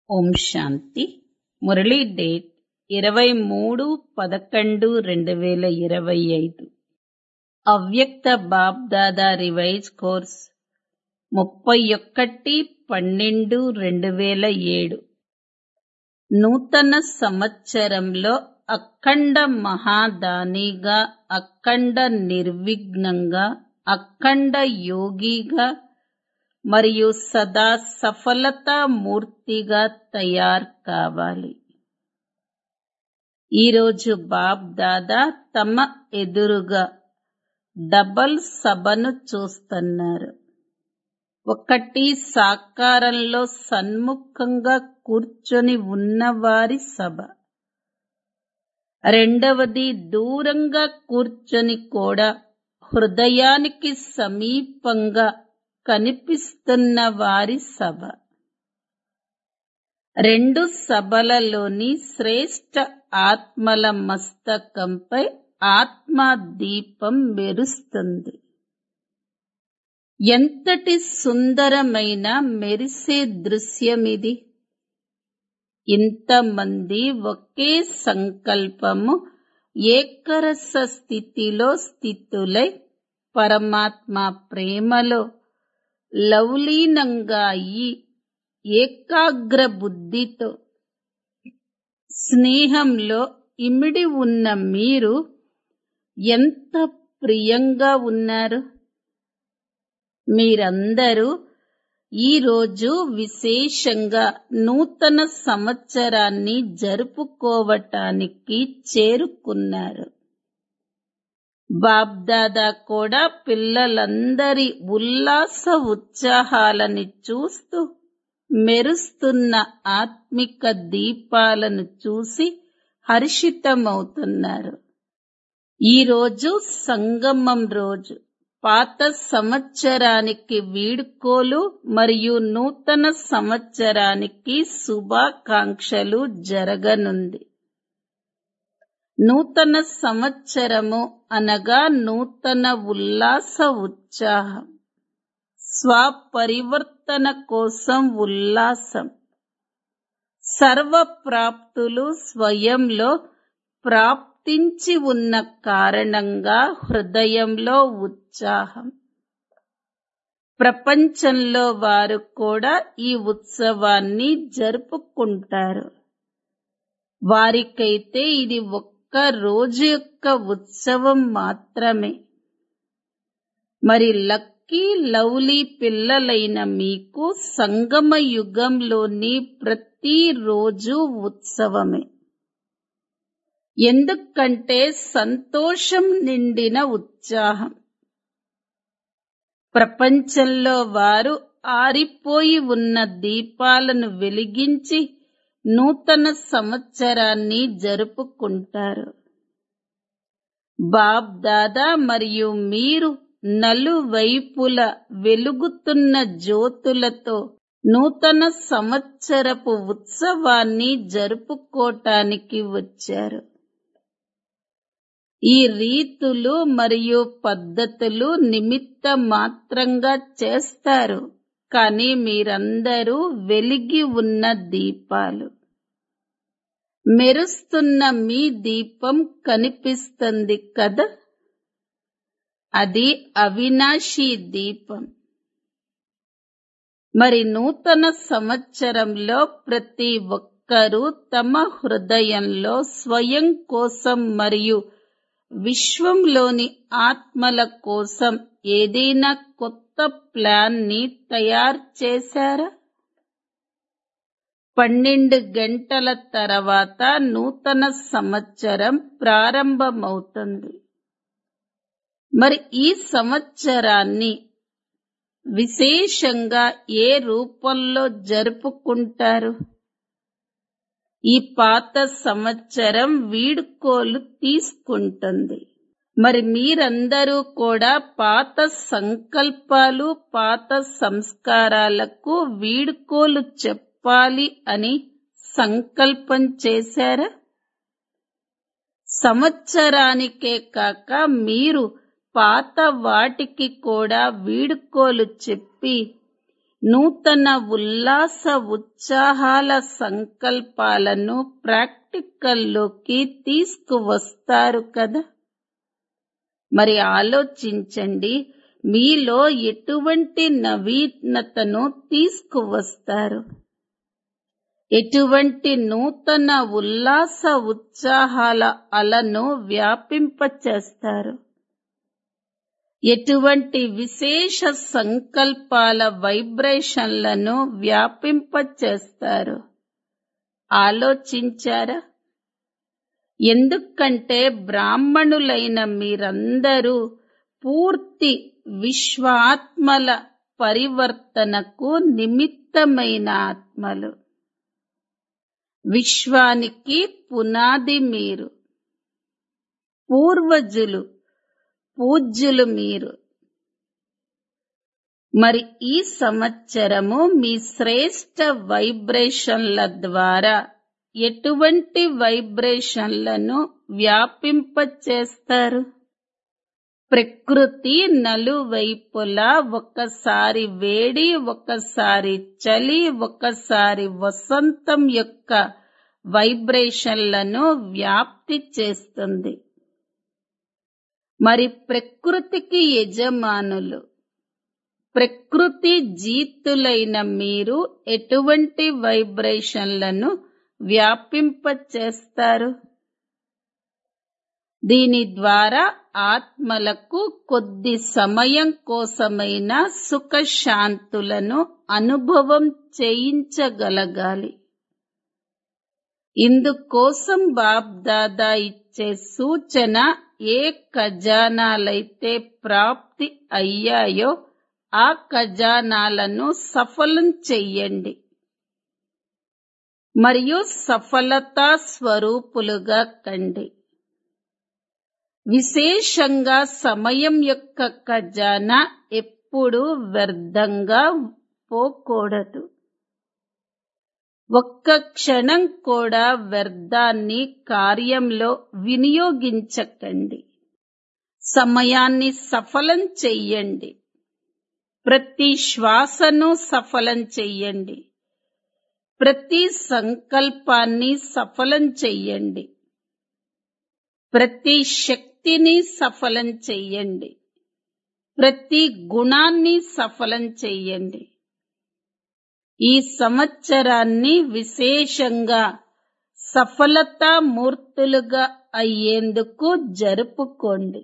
ఓం శాంతి Murali date ఇరవై మూడు పదకొండు రెండు వేల ఇరవై ఐదు అవ్యక్త బాబ్దాదా రివైజ్ కోర్స్ ముప్పై ఒకటి పన్నెండు రెండు వేల ఏడు నూతన సంవత్సరంలో అఖండ మహాదానిగా అఖండ నిర్విఘ్నంగా అఖండ యోగిగా మరియు సదా సఫలతా మూర్తిగా తయారు కావాలి ఈరోజు బాబ్ దాదా తమ ఎదురుగా డబల్ సభను చూస్తున్నారు ఒకటి సాకారంలో సన్ముఖంగా కూర్చొని ఉన్నవారి సభ రెండవది దూరంగా కూర్చొని కూడా హృదయానికి సమీపంగా కనిపిస్తున్న వారి సభ రెండు సభలలోని శ్రేష్ట ఆత్మల మస్తకంపై ఆత్మ దీపం మెరుస్తుంది ఎంతటి సుందరమైన మెరిసే దృశ్యమిది ఇంతమంది ఒకే సంకల్పము ఏకరస స్థితిలో స్థితులై పరమాత్మ ప్రేమలో లవలీనంగా అయి ఏకాగ్ర బుద్ధితో స్నేహంలో ఇమిడి ఉన్న మీరు ఎంత ప్రియంగా ఉన్నారు మీరందరూ ఈరోజు విశేషంగా నూతన సంవత్సరాన్ని జరుపుకోవటానికి చేరుకున్నారు బాబ్దాదా కూడా పిల్లలందరి ఉల్లాస ఉత్సాహాలని చూస్తూ మెరుస్తున్న ఆత్మిక దీపాలను చూసి హర్షితమవుతున్నారు ఈరోజు సంగమం రోజు పాత సంవత్సరానికి వీడుకోలు మరియు నూతన సంవత్సరానికి శుభాకాంక్షలు జరగనుంది నూతన సంవత్సరము అనగా నూతన ఉల్లాస ఉత్సాహం స్వపరివర్తన కోసం ఉల్లాసం సర్వ ప్రాప్తులు స్వయంలో ప్రాప్తించి ఉన్న కారణంగా హృదయంలో ఉత్సాహం ప్రపంచంలో వారు కూడా ఈ ఉత్సవాన్ని జరుపుకుంటారు వారికైతే ఇది ఒక్క రోజు యొక్క ఉత్సవం మాత్రమే మరి లక్కీ లవ్లీ పిల్లలైన మీకు సంగమ యుగంలోని ప్రతి రోజు ఉత్సవమే ఎందుకంటే సంతోషం నిండిన ఉత్సాహం ప్రపంచంలో వారు ఆరిపోయి ఉన్న దీపాలను వెలిగించి నూతన సంవత్సరాన్ని జరుపుకుంటారు బాబ్ దాదా మరియు మీరు నలువైపుల వెలుగుతున్న జ్యోతులతో నూతన సంవత్సరపు ఉత్సవాన్ని జరుపుకోటానికి వచ్చారు ఈ రీతులు మరియు పద్ధతులు నిమిత్త మాత్రంగా చేస్తారు కానీ మీరందరూ వెలిగి ఉన్న దీపాలు మెరుస్తున్న మీ దీపం కనిపిస్తుంది కదా అది అవినాశీ దీపం మరి నూతన సంవత్సరంలో ప్రతి ఒక్కరూ తమ హృదయంలో స్వయం కోసం మరియు విశ్వంలోని ఆత్మల కోసం ఏదైనా కొత్త ప్లాన్ ని తయారు చేశారా పన్నెండు గంటల తర్వాత నూతన సంవత్సరం ప్రారంభమవుతుంది మరి ఈ సంవత్సరాన్ని విశేషంగా ఏ రూపంలో జరుపుకుంటారు ఈ పాత సంవత్సరం వీడుకోలు తీసుకుంటుంది మరి మీరందరూ కూడా పాత సంకల్పాలు పాత సంస్కారాలకు వీడుకోలు చెప్పాలి అని సంకల్పం చేశారా సంవత్సరానికే కాక మీరు పాత వాటికి కూడా వీడుకోలు చెప్పి నూతన ఉల్లాస ఉత్సాహాల సంకల్పాలను ప్రాక్టికల్లోకి తీసుకువస్తారు కదా మరి ఆలోచించండి మీలో ఎటువంటి నవీనతను తీసుకువస్తారు ఎటువంటి నూతన ఉల్లాస ఉత్సాహాల అలను వ్యాపింపచేస్తారు ఎటువంటి విశేష సంకల్పాల వైబ్రేషన్లను వ్యాపింపచేస్తారు ఆలోచించారా ఎందుకంటే బ్రాహ్మణులైన మీరందరూ పూర్తి విశ్వాత్మల పరివర్తనకు నిమిత్తమైన ఆత్మలు విశ్వానికి పునాది మీరు పూర్వజులు పూజ్యులు మీరు మరి ఈ సంవత్సరము మీ శ్రేష్ట వైబ్రేషన్ల ద్వారా ఎటువంటి వైబ్రేషన్లను వ్యాపింపచేస్తారు ప్రకృతి నలువైపులా ఒకసారి వేడి ఒకసారి చలి ఒకసారి వసంతం యొక్క వైబ్రేషన్లను వ్యాప్తి చేస్తుంది మరి ప్రకృతికి యజమానులు ప్రకృతి జీతులైన మీరు ఎటువంటి వైబ్రేషన్లను వ్యాపింపచేస్తారు దీని ద్వారా ఆత్మలకు కొద్ది సమయం కోసమైన సుఖశాంతులను అనుభవం చేయించగలగాలి ఇందుకోసం బాబ్దాదా ఇచ్చే సూచన ఏ ఖజానాలైతే ప్రాప్తి అయ్యాయో ఆ ఖజానాలను సఫలం చెయ్యండి మరియు సఫలతా స్వరూపులుగా కండి విశేషంగా సమయం యొక్క ఖజానా ఎప్పుడూ వ్యర్థంగా పోకూడదు ఒక్క క్షణం కూడా వ్యర్థాన్ని కార్యంలో వినియోగించకండి సమయాన్ని సఫలం చెయ్యండి ప్రతి శ్వాసను సఫలం చెయ్యండి ప్రతి సంకల్పాన్ని సఫలం చెయ్యండి ప్రతి శక్తిని సఫలం చెయ్యండి ప్రతి గుణాన్ని సఫలం చెయ్యండి ఈ సంవత్సరాన్ని విశేషంగా సఫలతా మూర్తులుగా అయ్యేందుకు జరుపుకోండి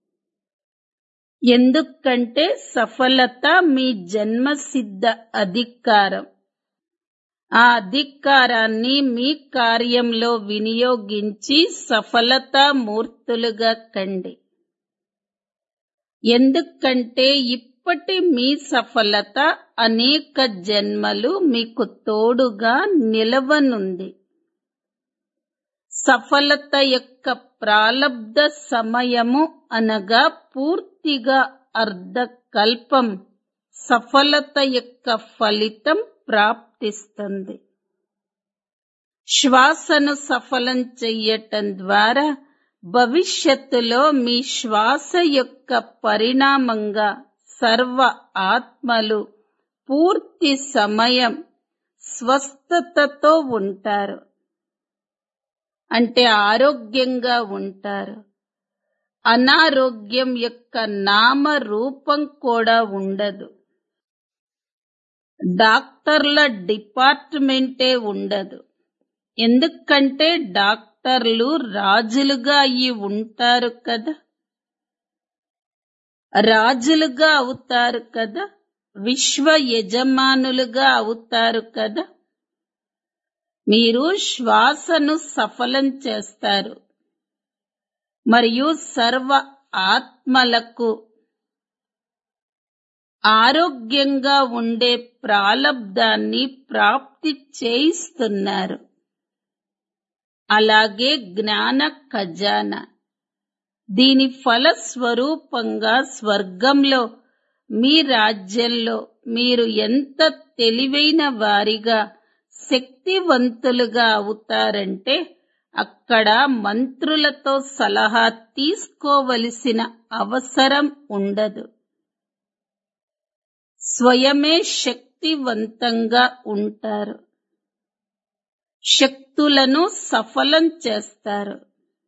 ఎందుకంటే సఫలత మీ జన్మసిద్ధ అధికారం ఆ అధికారాన్ని మీ కార్యంలో వినియోగించి సఫలతా మూర్తులుగా కండి ఎందుకంటే ఇప్పటి మీ సఫలత అనేక జన్మలు మీకు తోడుగా నిలవనుంది సఫలత యొక్క ప్రాలబ్ధ సమయము అనగా పూర్తిగా అర్ధకల్పం సఫలత యొక్క ఫలితం ప్రాప్తిస్తుంది శ్వాసను సఫలం చెయ్యటం ద్వారా భవిష్యత్తులో మీ శ్వాస యొక్క పరిణామంగా సర్వ ఆత్మలు పూర్తి సమయం స్వస్థతతో ఉంటారు అంటే ఆరోగ్యంగా ఉంటారు అనారోగ్యం యొక్క నామ రూపం కూడా ఉండదు డాక్టర్ల డిపార్ట్మెంటే ఉండదు ఎందుకంటే డాక్టర్లు రాజులుగా అయి ఉంటారు కదా రాజులుగా అవుతారు కదా విశ్వ యజమానులుగా అవుతారు కదా మీరు శ్వాసను సఫలం చేస్తారు మరియు సర్వ ఆత్మలకు ఆరోగ్యంగా ఉండే ప్రాలబ్ధాన్ని ప్రాప్తి చేయిస్తున్నారు అలాగే జ్ఞాన ఖజానా దీని ఫలస్వరూపంగా స్వర్గంలో మీ రాజ్యంలో మీరు ఎంత తెలివైన వారిగా శక్తివంతులుగా అవుతారంటే అక్కడ మంత్రులతో సలహా తీసుకోవలసిన అవసరం ఉండదు స్వయమే శక్తి శక్తివంతంగా ఉంటారు శక్తులను సఫలం చేస్తారు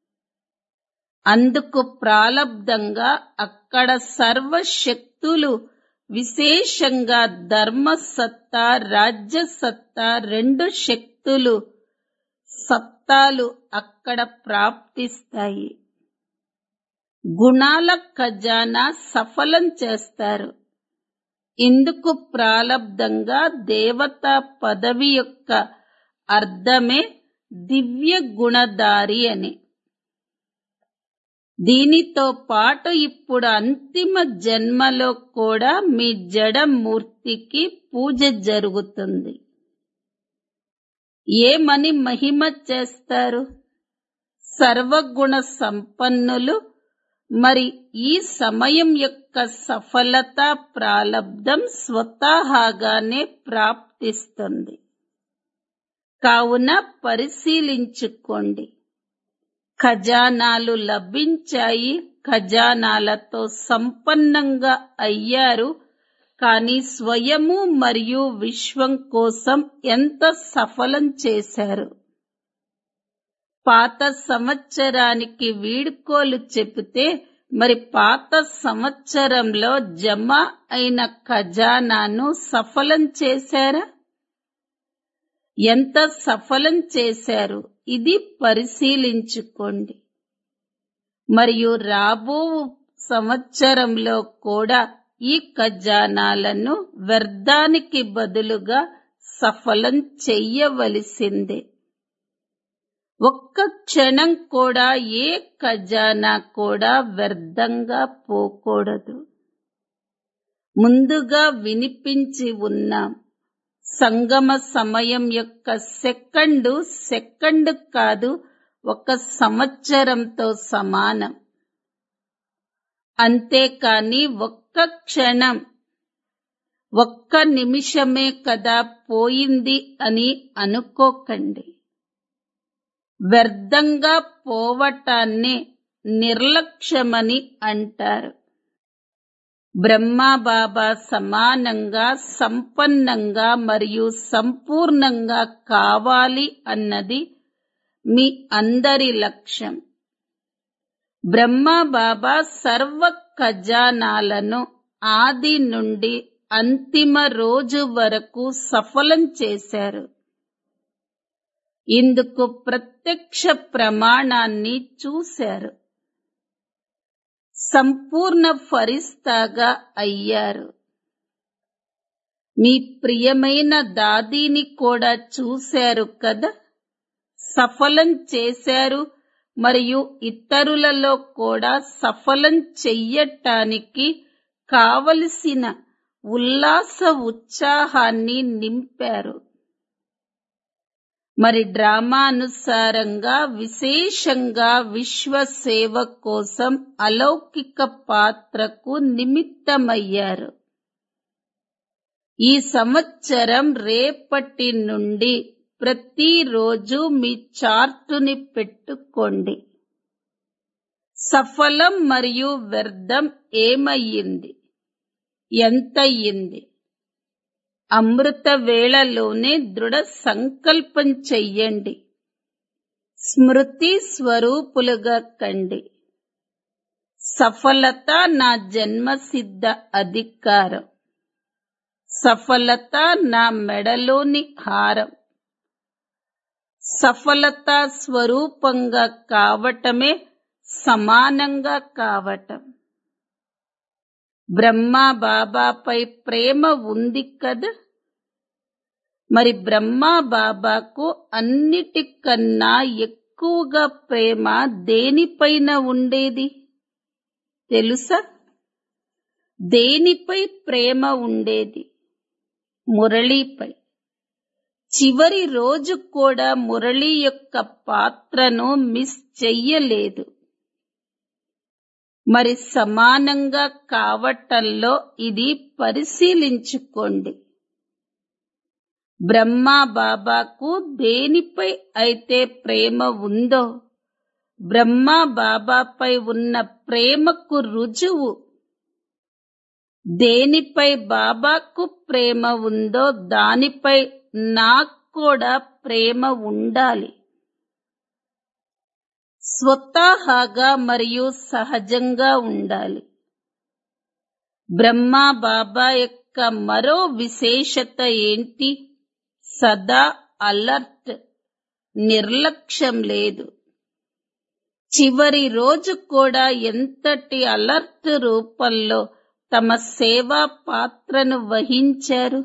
అందుకు ప్రాలబ్ధంగా అక్కడ సర్వ శక్తులు విశేషంగా ధర్మసత్తా రాజ్యసత్తా రెండు శక్తులు సత్తాలు అక్కడ ప్రాప్తిస్తాయి గుణాల ఖజానా సఫలం చేస్తారు ఇందుకు ప్రాలబ్ధంగా దేవతా పదవి యొక్క అర్థమే దివ్య గుణధారి అని దీనితో పాటు ఇప్పుడు అంతిమ జన్మలో కూడా మీ జడ మూర్తికి పూజ జరుగుతుంది ఏమని మహిమ చేస్తారు సర్వగుణ సంపన్నులు మరి ఈ సమయం యొక్క సఫలత ప్రాలబ్ధం స్వతహాగానే ప్రాప్తిస్తుంది కావున పరిశీలించుకోండి ఖజానాలు లభించాయి ఖజానాలతో సంపన్నంగా అయ్యారు కానీ స్వయము మరియు విశ్వం కోసం ఎంత సఫలం చేశారు పాత సంవత్సరానికి వీడ్కోలు చెబితే మరి పాత సంవత్సరంలో జమ అయిన ఖజానాను సఫలం చేశారా ఎంత సఫలం చేశారు ఇది పరిశీలించుకోండి మరియు రాబో సంవత్సరంలో కూడా ఈ ఖజానాలను వ్యర్థానికి బదులుగా సఫలం చెయ్యవలసిందే ఒక్క క్షణం కూడా ఏ ఖజానా కూడా వ్యర్థంగా పోకూడదు ముందుగా వినిపించి ఉన్నాం సంగమ సమయం యొక్క సెకండు సెకండ్ కాదు ఒక సంవత్సరంతో సమానం అంతేకాని ఒక్క క్షణం ఒక్క నిమిషమే కదా పోయింది అని అనుకోకండి వ్యర్థంగా పోవటాన్ని నిర్లక్ష్యమని అంటారు బ్రహ్మబాబా సమానంగా సంపన్నంగా మరియు సంపూర్ణంగా కావాలి అన్నది మీ అందరి లక్ష్యం బ్రహ్మబాబా సర్వ ఖజానాలను ఆది నుండి అంతిమ రోజు వరకు సఫలం చేశారు ఇందుకు ప్రత్యక్ష ప్రమాణాన్ని చూశారు సంపూర్ణ ఫరిస్తాగా అయ్యారు మీ ప్రియమైన దాదీని కూడా చూశారు కదా సఫలం చేశారు మరియు ఇతరులలో కూడా సఫలం చెయ్యటానికి కావలసిన ఉల్లాస ఉత్సాహాన్ని నింపారు మరి డ్రామానుసారంగా విశేషంగా విశ్వ సేవ కోసం అలౌకిక పాత్రకు నిమిత్తమయ్యారు ఈ సంవత్సరం రేపటి నుండి ప్రతిరోజు మీ చార్టుని పెట్టుకోండి సఫలం మరియు వ్యర్థం ఏమయ్యింది ఎంతయ్యింది అమృత వేళలోనే దృఢ సంకల్పం చెయ్యండి స్మృతి స్వరూపులుగా కండి సఫలత నా జన్మసిద్ధ అధికారం సఫలత నా మెడలోని హారం సఫలత స్వరూపంగా కావటమే సమానంగా కావటం బ్రహ్మ బాబాపై ప్రేమ ఉంది కదా మరి బ్రహ్మ బాబాకు అన్నిటికన్నా ఎక్కువగా ప్రేమ దేనిపైన ఉండేది తెలుసా దేనిపై ప్రేమ ఉండేది మురళీపై చివరి రోజు కూడా మురళి యొక్క పాత్రను మిస్ చెయ్యలేదు మరి సమానంగా కావటంలో ఇది పరిశీలించుకోండి బ్రహ్మ బాబాకు దేనిపై అయితే ప్రేమ ఉందో బ్రహ్మ బాబాపై ఉన్న ప్రేమకు రుజువు దేనిపై బాబాకు ప్రేమ ఉందో దానిపై నాకు కూడా ప్రేమ ఉండాలి స్వతహాగా మరియు సహజంగా ఉండాలి బ్రహ్మ బాబా యొక్క మరో విశేషత ఏంటి సదా అలర్ట్ నిర్లక్ష్యం లేదు చివరి రోజు కూడా ఎంతటి అలర్ట్ రూపంలో తమ సేవా పాత్రను వహించారు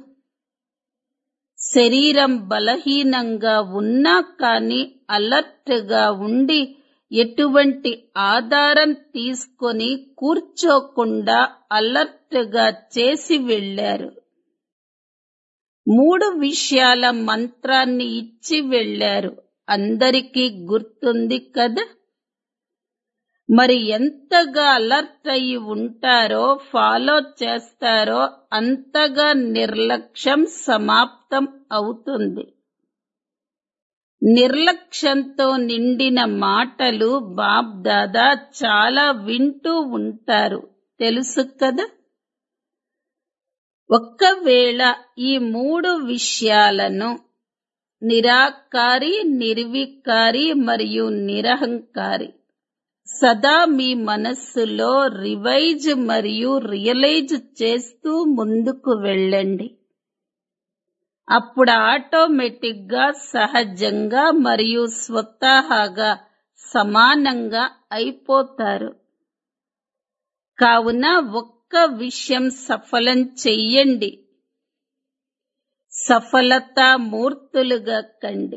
శరీరం బలహీనంగా ఉన్నా కాని అలర్ట్ గా ఉండి ఎటువంటి ఆధారం తీసుకొని కూర్చోకుండా అలర్ట్ గా చేసి వెళ్లారు మూడు విషయాల మంత్రాన్ని ఇచ్చి వెళ్లారు అందరికీ గుర్తుంది కదా మరి ఎంతగా అలర్ట్ అయి ఉంటారో ఫాలో చేస్తారో అంతగా నిర్లక్ష్యం సమాప్తం అవుతుంది నిర్లక్ష్యంతో నిండిన మాటలు బాబ్ దాదా చాలా వింటూ ఉంటారు తెలుసు కదా ఒక్కవేళ ఈ మూడు విషయాలను నిరాకారి నిర్వికారి మరియు నిరహంకారి సదా మీ మనస్సులో రివైజ్ మరియు రియలైజ్ చేస్తూ ముందుకు వెళ్ళండి అప్పుడు ఆటోమేటిక్ గా సహజంగా మరియు స్వతహాగా సమానంగా అయిపోతారు కావున ఒక్క విషయం సఫలం చెయ్యండి సఫలతా మూర్తులుగా కండి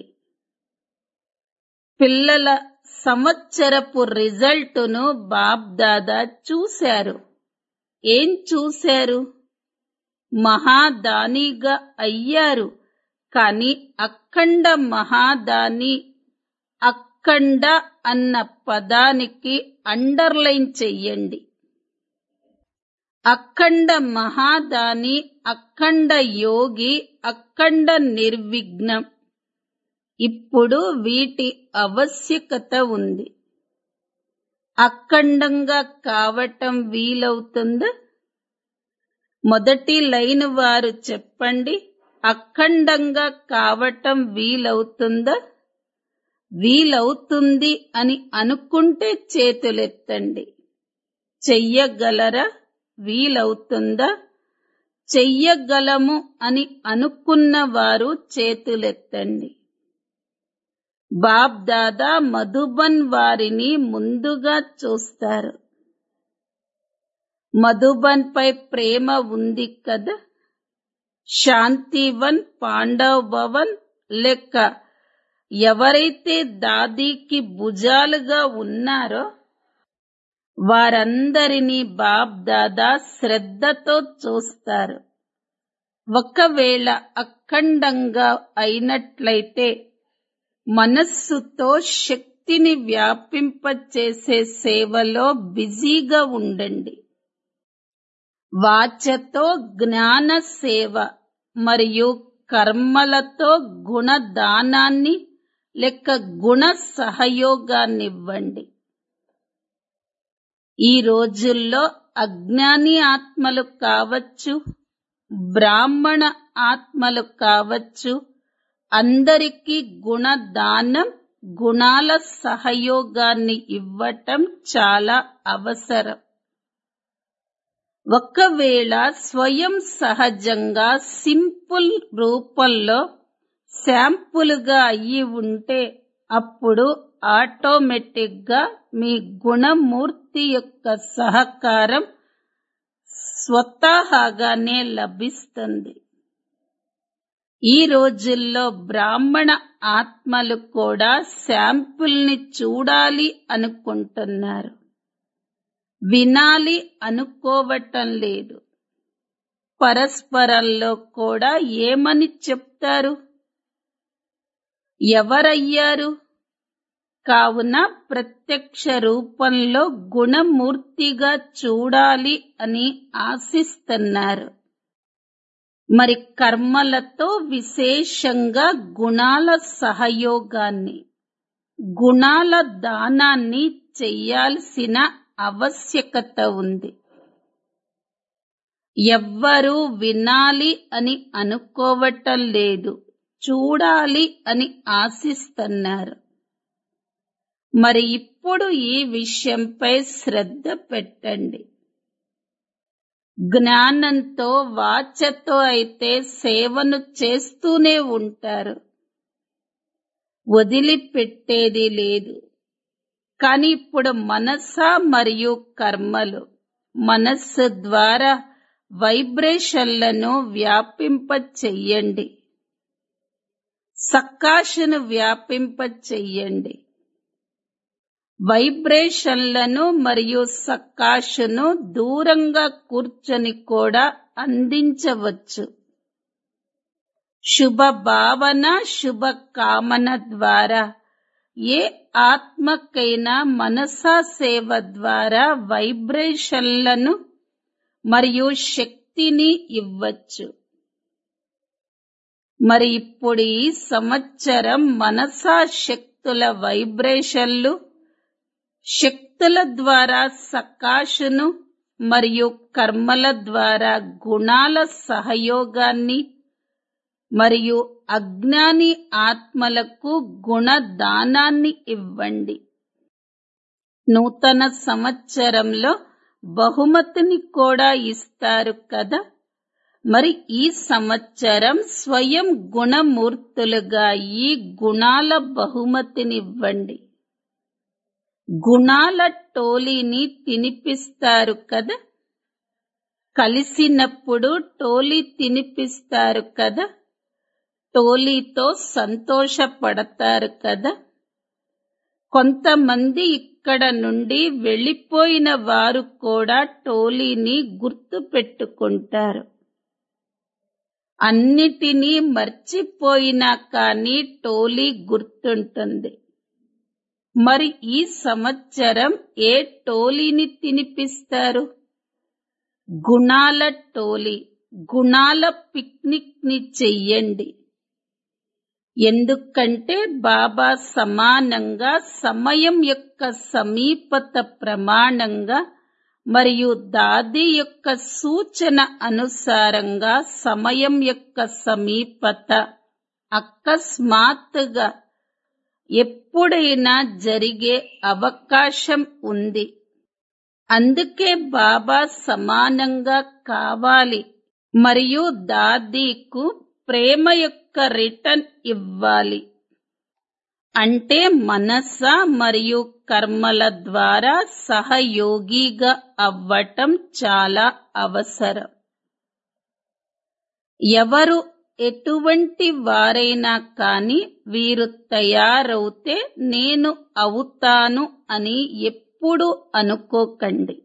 పిల్లల సంవత్సరపు రిజల్టును బాబ్ దాదా చూశారు ఏం చూశారు మహాదానిగా అయ్యారు కాని అఖండ మహాదాని అఖండ అన్న పదానికి అండర్లైన్ చెయ్యండి అఖండ మహాదాని అఖండ యోగి అఖండ నిర్విఘ్నం ఇప్పుడు వీటి ఆవశ్యకత ఉంది అఖండంగా కావటం వీలవుతుందా మొదటి లైన్ వారు చెప్పండి అఖండంగా కావటం వీలవుతుందా వీలవుతుంది అని అనుకుంటే చేతులెత్తండి చెయ్యగలరా వీలవుతుందా చెయ్యగలము అని అనుకున్న వారు చేతులెత్తండి బాబ్ దాదా మధుబన్ వారిని ముందుగా చూస్తారు మధుబన్ పై ప్రేమ ఉంది కదా శాంతివన్ పాండవ్ భవన్ లెక్క ఎవరైతే దాదీకి భుజాలుగా ఉన్నారో వారందరినీ బాబ్ దాదా శ్రద్ధతో చూస్తారు ఒకవేళ అఖండంగా అయినట్లయితే మనస్సుతో శక్తిని వ్యాపింపచేసే సేవలో బిజీగా ఉండండి వాచతో జ్ఞాన సేవ మరియు కర్మలతో గుణదానాన్ని లెక్క గుణ సహయోగాన్నివ్వండి ఈ రోజుల్లో అజ్ఞాని ఆత్మలు కావచ్చు బ్రాహ్మణ ఆత్మలు కావచ్చు అందరికీ గుణదానం గుణాల సహయోగాన్ని ఇవ్వటం చాలా అవసరం ఒకవేళ స్వయం సహజంగా సింపుల్ రూపంలో శాంపుల్గా అయ్యి ఉంటే అప్పుడు ఆటోమేటిక్ గా మీ గుణమూర్తి యొక్క సహకారం స్వతహాగానే లభిస్తుంది ఈ రోజుల్లో బ్రాహ్మణ ఆత్మలు కూడా శాంపుల్ ని చూడాలి అనుకుంటున్నారు వినాలి అనుకోవటం లేదు పరస్పరంలో కూడా ఏమని చెప్తారు ఎవరయ్యారు కావున ప్రత్యక్ష రూపంలో గుణమూర్తిగా చూడాలి అని ఆశిస్తున్నారు మరి కర్మలతో విశేషంగా గుణాల సహయోగాన్ని గుణాల దానాన్ని చెయ్యాల్సిన ఆవశ్యకత ఉంది ఎవ్వరూ వినాలి అని అనుకోవటం లేదు చూడాలి అని ఆశిస్తున్నారు మరి ఇప్పుడు ఈ విషయంపై శ్రద్ధ పెట్టండి జ్ఞానంతో వాచతో అయితే సేవను చేస్తూనే ఉంటారు వదిలిపెట్టేది లేదు కానీ ఇప్పుడు మనస మరియు కర్మలు మనస్సు ద్వారా వైబ్రేషన్లను వ్యాపింప చెయ్యండి సక్కాషను వ్యాపింప చెయ్యండి వైబ్రేషన్లను మరియు సక్కాషును దూరంగా కూర్చొని కూడా అందించవచ్చు శుభ భావన శుభ కామన ద్వారా ఏ ఆత్మకైనా మనసా సేవ ద్వారా వైబ్రేషన్లను మరియు శక్తిని ఇవ్వచ్చు మరి ఇప్పుడు ఈ సంవత్సరం మనసా శక్తుల వైబ్రేషన్లు శక్తుల ద్వారా సకాశును మరియు కర్మల ద్వారా గుణాల సహయోగాన్ని మరియు అజ్ఞాని ఆత్మలకు గుణదానాన్ని ఇవ్వండి నూతన సంవత్సరంలో బహుమతిని కూడా ఇస్తారు కదా మరి ఈ సంవత్సరం స్వయం గుణమూర్తులుగా ఈ గుణాల బహుమతినివ్వండి గుణాల టోలీని తినిపిస్తారు కదా కలిసినప్పుడు టోలీ తినిపిస్తారు కదా టోలీతో సంతోషపడతారు కదా కొంతమంది ఇక్కడ నుండి వెళ్ళిపోయిన వారు కూడా టోలీని గుర్తు పెట్టుకుంటారు అన్నిటినీ మర్చిపోయినా కానీ టోలీ గుర్తుంటుంది మరి ఈ సంవత్సరం ఏ టోలీని తినిపిస్తారు గుణాల టోలీ గుణాల పిక్నిక్ ని చెయ్యండి ఎందుకంటే బాబా సమానంగా సమయం యొక్క సమీపత ప్రమాణంగా మరియు దాది యొక్క సూచన అనుసారంగా సమయం యొక్క సమీపత అకస్మాత్తుగా ఎప్పుడైనా జరిగే అవకాశం ఉంది అందుకే బాబా సమానంగా కావాలి మరియు దాదీకు ప్రేమ యొక్క రిటర్న్ ఇవ్వాలి అంటే మనస మరియు కర్మల ద్వారా సహయోగిగా అవ్వటం చాలా అవసరం ఎవరు ఎటువంటి వారైనా కాని వీరు తయారవుతే నేను అవుతాను అని ఎప్పుడు అనుకోకండి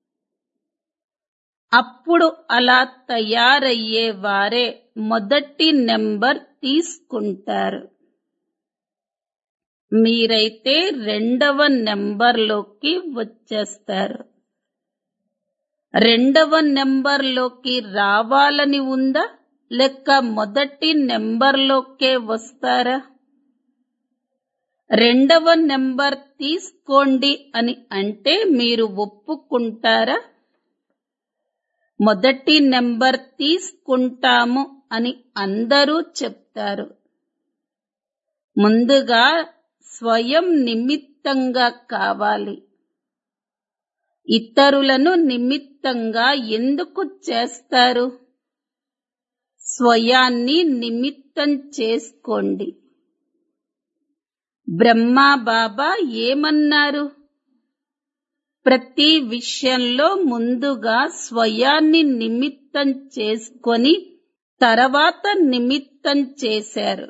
అప్పుడు అలా తయారయ్యే వారే మొదటి నెంబర్ తీసుకుంటారు మీరైతే రెండవ నెంబర్లోకి వచ్చేస్తారు రెండవ నెంబర్లోకి రావాలని ఉందా లేక మొదటి నెంబర్లోకే వస్తారా రెండవ నెంబర్ తీసుకోండి అని అంటే మీరు ఒప్పుకుంటారా మొదటి నెంబర్ తీసుకుంటాము అని అందరూ చెప్తారు ముందుగా స్వయం నిమిత్తంగా కావాలి ఇతరులను నిమిత్తంగా ఎందుకు చేస్తారు స్వయాన్ని నిమిత్తం చేసుకోండి బ్రహ్మా బాబా ఏమన్నారు ప్రతి విషయంలో ముందుగా స్వయాన్ని నిమిత్తం చేసుకొని తర్వాత నిమిత్తం చేశారు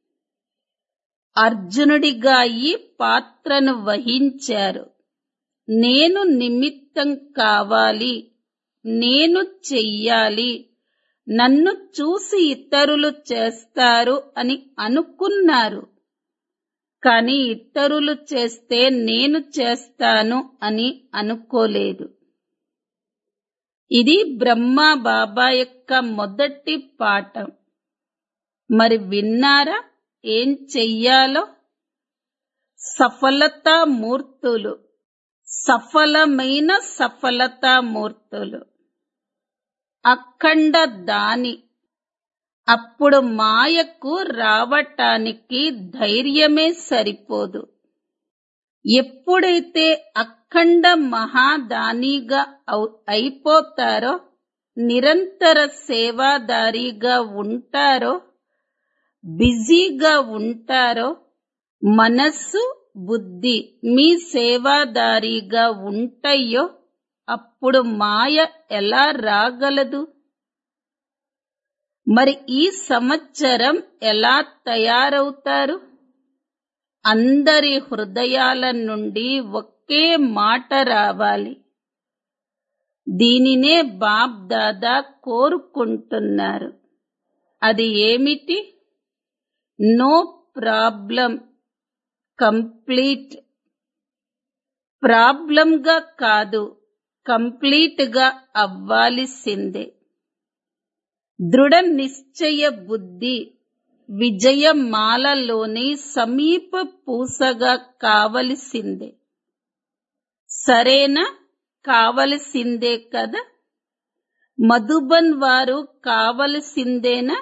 అర్జునుడిగా ఈ పాత్రను వహించారు నేను నిమిత్తం కావాలి నేను చెయ్యాలి నన్ను చూసి ఇతరులు చేస్తారు అని అనుకున్నారు కానీ ఇతరులు చేస్తే నేను చేస్తాను అని అనుకోలేదు ఇది బ్రహ్మ బాబా యొక్క మొదటి పాఠం మరి విన్నారా ఏం చెయ్యాలో సఫలతా మూర్తులు సఫలమైన సఫలతా మూర్తులు అఖండ దాని అప్పుడు మాయకు రావటానికి ధైర్యమే సరిపోదు ఎప్పుడైతే అఖండ మహాదానిగా అవ్- అయిపోతారో నిరంతర సేవాదారిగా ఉంటారో బిజీగా ఉంటారో మనస్సు బుద్ధి మీ సేవాదారిగా ఉంటాయో అప్పుడు మాయ ఎలా రాగలదు మరి ఈ సంవత్సరం ఎలా తయారవుతారు అందరి హృదయాల నుండి ఒకే మాట రావాలి దీనినే బాబ్ దాదా కోరుకుంటున్నారు అది ఏమిటి నో ప్రాబ్లం కంప్లీట్ ప్రాబ్లంగా కాదు కంప్లీట్ గా అవ్వాల్సిందే దృఢ నిశ్చయ బుద్ధి విజయమాలలోని సమీప పూసగా కావలసిందే సరేనా కావలసిందే కదా మధుబన్ వారు కావలసిందేనా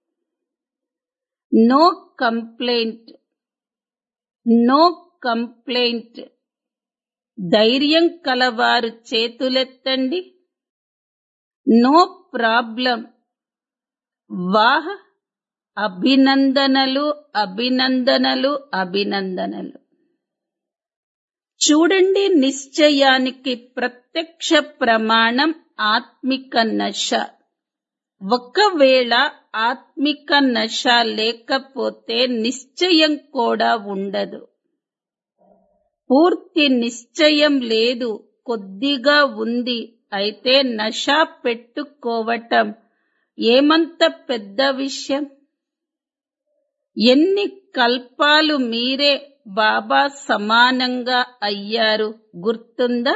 నో కంప్లైంట్ నో కంప్లైంట్ ధైర్యం కలవారు చేతులెత్తండి నో ప్రాబ్లం వాహ్ అభినందనలు అభినందనలు అభినందనలు చూడండి నిశ్చయానికి ప్రత్యక్ష ప్రమాణం ఆత్మిక నశ ఒకవేళ ఆత్మిక నశ లేకపోతే నిశ్చయం కూడా ఉండదు పూర్తి నిశ్చయం లేదు కొద్దిగా ఉంది అయితే నశ పెట్టుకోవటం ఏమంత పెద్ద విషయం ఎన్ని కల్పాలు మీరే బాబా సమానంగా అయ్యారు గుర్తుందా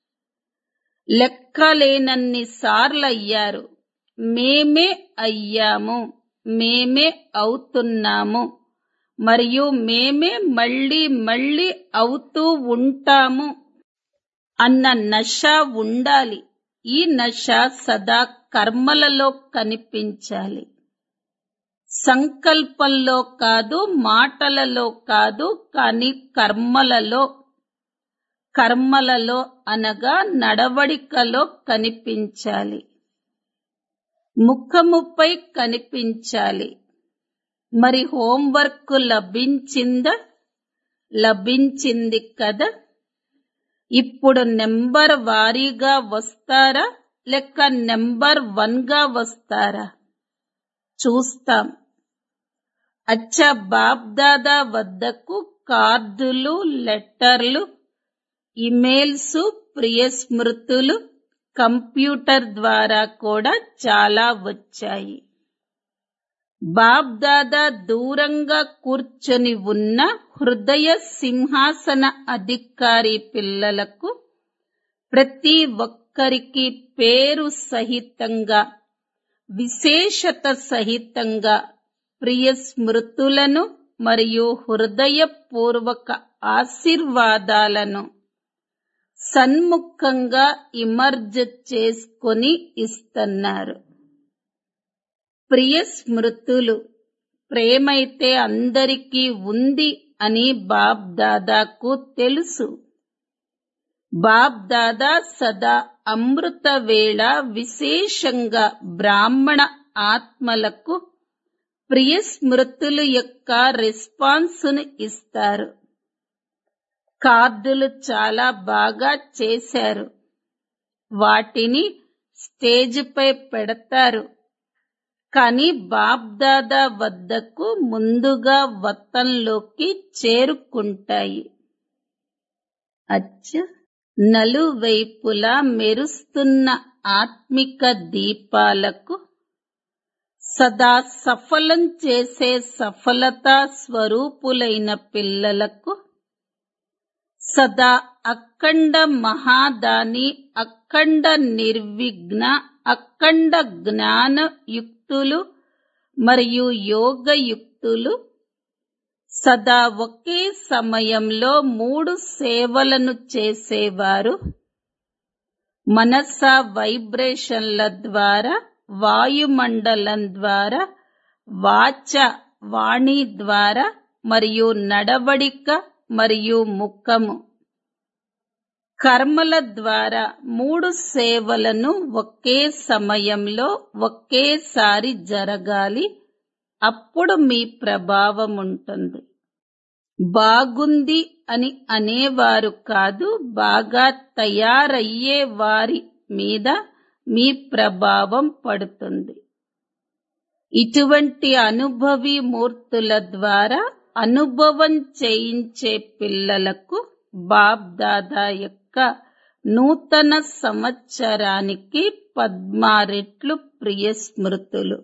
లెక్కలేనన్ని సార్లు అయ్యారు మేమే అయ్యాము మేమే అవుతున్నాము మరియు మేమే మళ్ళీ మళ్ళీ అవుతూ ఉంటాము అన్న నశ ఉండాలి ఈ నశ సదా కర్మలలో కనిపించాలి సంకల్పంలో కాదు మాటలలో కాదు కానీ కర్మలలో కర్మలలో అనగా నడవడికలో కనిపించాలి ముఖముపై కనిపించాలి మరి హోంవర్క్ లభించిందా లభించింది కదా ఇప్పుడు నెంబర్ వారీగా వస్తారా లేక నెంబర్ వన్ గా వస్తారా చూస్తాం అచ్చా బాప్ దాదా వద్దకు కార్డులు లెటర్లు ఇమెయిల్స్ ప్రియ స్మృతులు కంప్యూటర్ ద్వారా కూడా చాలా వచ్చాయి బాప్ దాదా దూరంగా కూర్చొని ఉన్న హృదయ సింహాసన అధికారి పిల్లలకు ప్రతి ఒక్కరికి పేరు సహితంగా విశేషత సహితంగా ప్రియ స్మృతులను మరియు హృదయపూర్వక ఆశీర్వాదాలను సన్ముఖంగా ఇమర్జ్ చేసుకొని ఇస్తున్నారు ప్రియ స్మృతులు ప్రేమైతే అందరికీ ఉంది అని బాబ్ దాదాకు తెలుసు బాబ్ దాదా సదా అమృత వేళ విశేషంగా బ్రాహ్మణ ఆత్మలకు ప్రియ స్మృతులు యొక్క రెస్పాన్స్ను ఇస్తారు కార్డులు చాలా బాగా చేశారు వాటిని స్టేజ్పై పెడతారు కానీ బాబ్దాదా వద్దకు ముందుగా వతంలోకి చేరుకుంటాయి అచ్చ నలువైపులా మెరుస్తున్న ఆత్మిక దీపాలకు సదా సఫలం చేసే సఫలతా స్వరూపులైన పిల్లలకు సదా అఖండ మహాదాని అఖండ నిర్విఘ్న అఖండ జ్ఞాన యుక్తులు మరియు యోగ యుక్తులు సదా ఒకే సమయంలో మూడు సేవలను చేసేవారు మనస వైబ్రేషన్ల ద్వారా వాయుమండలం ద్వారా వాచ వాణి ద్వారా మరియు నడవడిక మరియు ముఖము కర్మల ద్వారా మూడు సేవలను ఒకే సమయంలో ఒకేసారి జరగాలి అప్పుడు మీ ప్రభావం ఉంటుంది బాగుంది అని అనేవారు కాదు బాగా తయారయ్యే వారి మీద మీ ప్రభావం పడుతుంది ఇటువంటి అనుభవి మూర్తుల ద్వారా అనుభవం చేయించే పిల్లలకు బాబ్ దాదా యొక్క నూతన సంవత్సరానికి పద్మారెట్లు ప్రియ స్మృతులు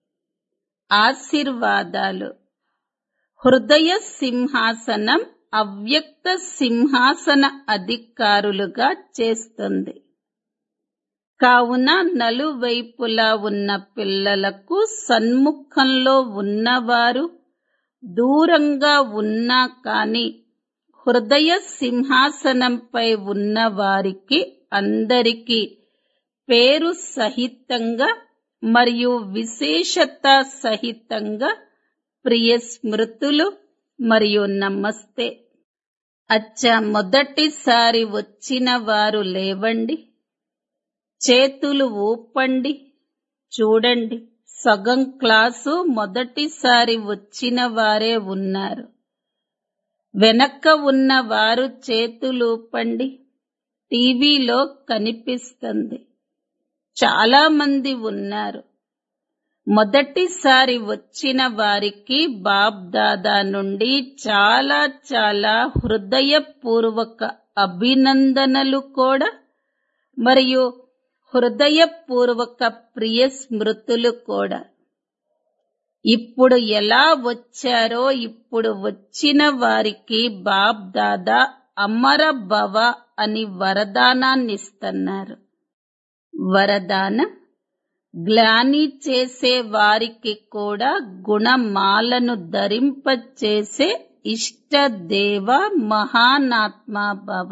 ఆశీర్వాదాలు హృదయ సింహాసనం అవ్యక్త సింహాసన అధికారులుగా చేస్తుంది కావున నలువైపులా ఉన్న పిల్లలకు సన్ముఖంలో ఉన్నవారు దూరంగా ఉన్నా కాని హృదయ సింహాసనంపై ఉన్న వారికి అందరికీ పేరు సహితంగా మరియు విశేషత సహితంగా ప్రియ స్మృతులు మరియు నమస్తే అచ్చా మొదటిసారి వచ్చిన వారు లేవండి చేతులు ఊపండి చూడండి సగం క్లాసు మొదటిసారి వచ్చిన వారే ఉన్నారు వెనక్క ఉన్న వారు చేతులూపండి టీవీలో కనిపిస్తుంది చాలా మంది ఉన్నారు మొదటిసారి వచ్చిన వారికి బాబ్ దాదా నుండి చాలా చాలా హృదయపూర్వక అభినందనలు కూడా మరియు హృదయపూర్వక ప్రియ స్మృతులు కూడా ఇప్పుడు ఎలా వచ్చారో ఇప్పుడు వచ్చిన వారికి బాబ్ దాదా అమర భవ అని వరదానాన్నిస్తున్నారు వరదానం గ్లాని చేసే వారికి కూడా గుణమాలను ధరింపచేసే ఇష్టదేవ మహానాత్మ భవ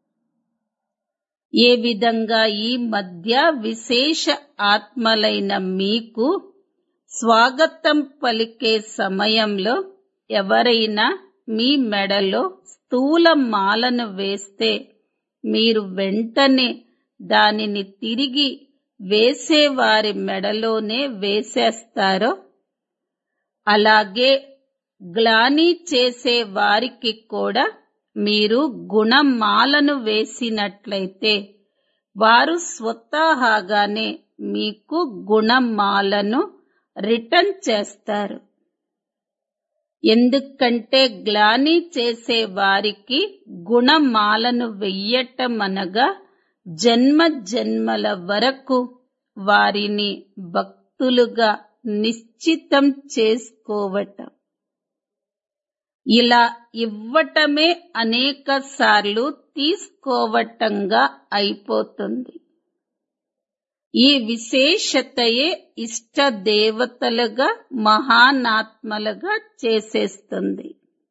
ఏ విధంగా ఈ మధ్య విశేష ఆత్మలైన మీకు స్వాగతం పలికే సమయంలో ఎవరైనా మీ మెడలో స్థూల మాలను వేస్తే మీరు వెంటనే దానిని తిరిగి వేసేవారి మెడలోనే వేసేస్తారో అలాగే గ్లాని చేసే వారికి కూడా మీరు గుణమాలను వేసినట్లయితే వారు స్వతహాగానే మీకు గుణమాలను రిటర్న్ చేస్తారు ఎందుకంటే గ్లాని చేసే వారికి గుణమాలను వెయ్యటం అనగా జన్మ జన్మల వరకు వారిని భక్తులుగా నిశ్చితం చేసుకోవటం ఇలా ఇవ్వటమే అనేక సార్లు తీసుకోవటంగా అయిపోతుంది ఈ విశేషతయే ఇష్ట దేవతలుగా మహానాత్మలుగా చేసేస్తుంది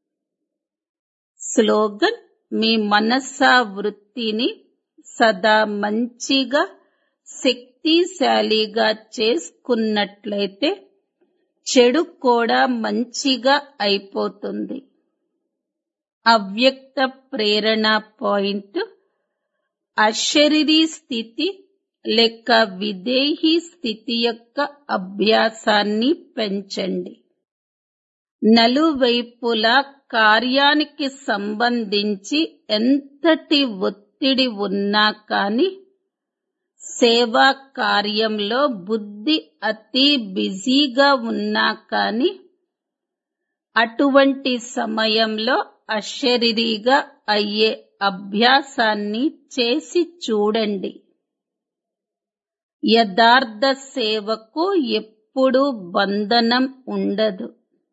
స్లోగన్ మీ మనస్సా వృత్తిని సదా మంచిగా శక్తిశాలిగా చేసుకున్నట్లయితే చెడు కూడా మంచిగా అయిపోతుంది అవ్యక్త ప్రేరణ పాయింట్ అశరీరీ స్థితి లేక విదేహీ స్థితి యొక్క అభ్యాసాన్ని పెంచండి నలువైపులా కార్యానికి సంబంధించి ఎంతటి ఒత్తిడి ఉన్నా కాని సేవా కార్యంలో బుద్ధి అతి బిజీగా ఉన్నా కాని అటువంటి సమయంలో అశరీరిగా అయ్యే అభ్యాసాన్ని చేసి చూడండి యథార్థ సేవకు ఎప్పుడూ బంధనం ఉండదు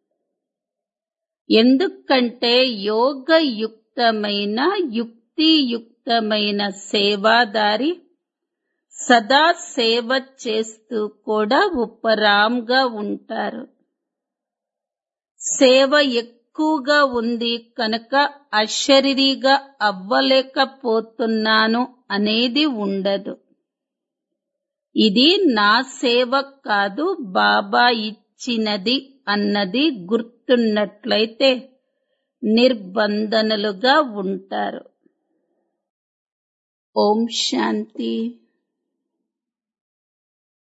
ఎందుకంటే యోగయుక్తమైన యుక్తియుక్తమైన సేవాదారి సదా సేవ చేస్తూ కూడా ఉపరాంగా ఉంటారు సేవ ఎక్కువగా ఉంది కనుక అశరీరిగా అవ్వలేకపోతున్నాను అనేది ఉండదు ఇది నా సేవ కాదు బాబా ఇచ్చినది అన్నది గుర్తున్నట్లయితే నిర్బంధనులుగా ఉంటారు ఓం శాంతి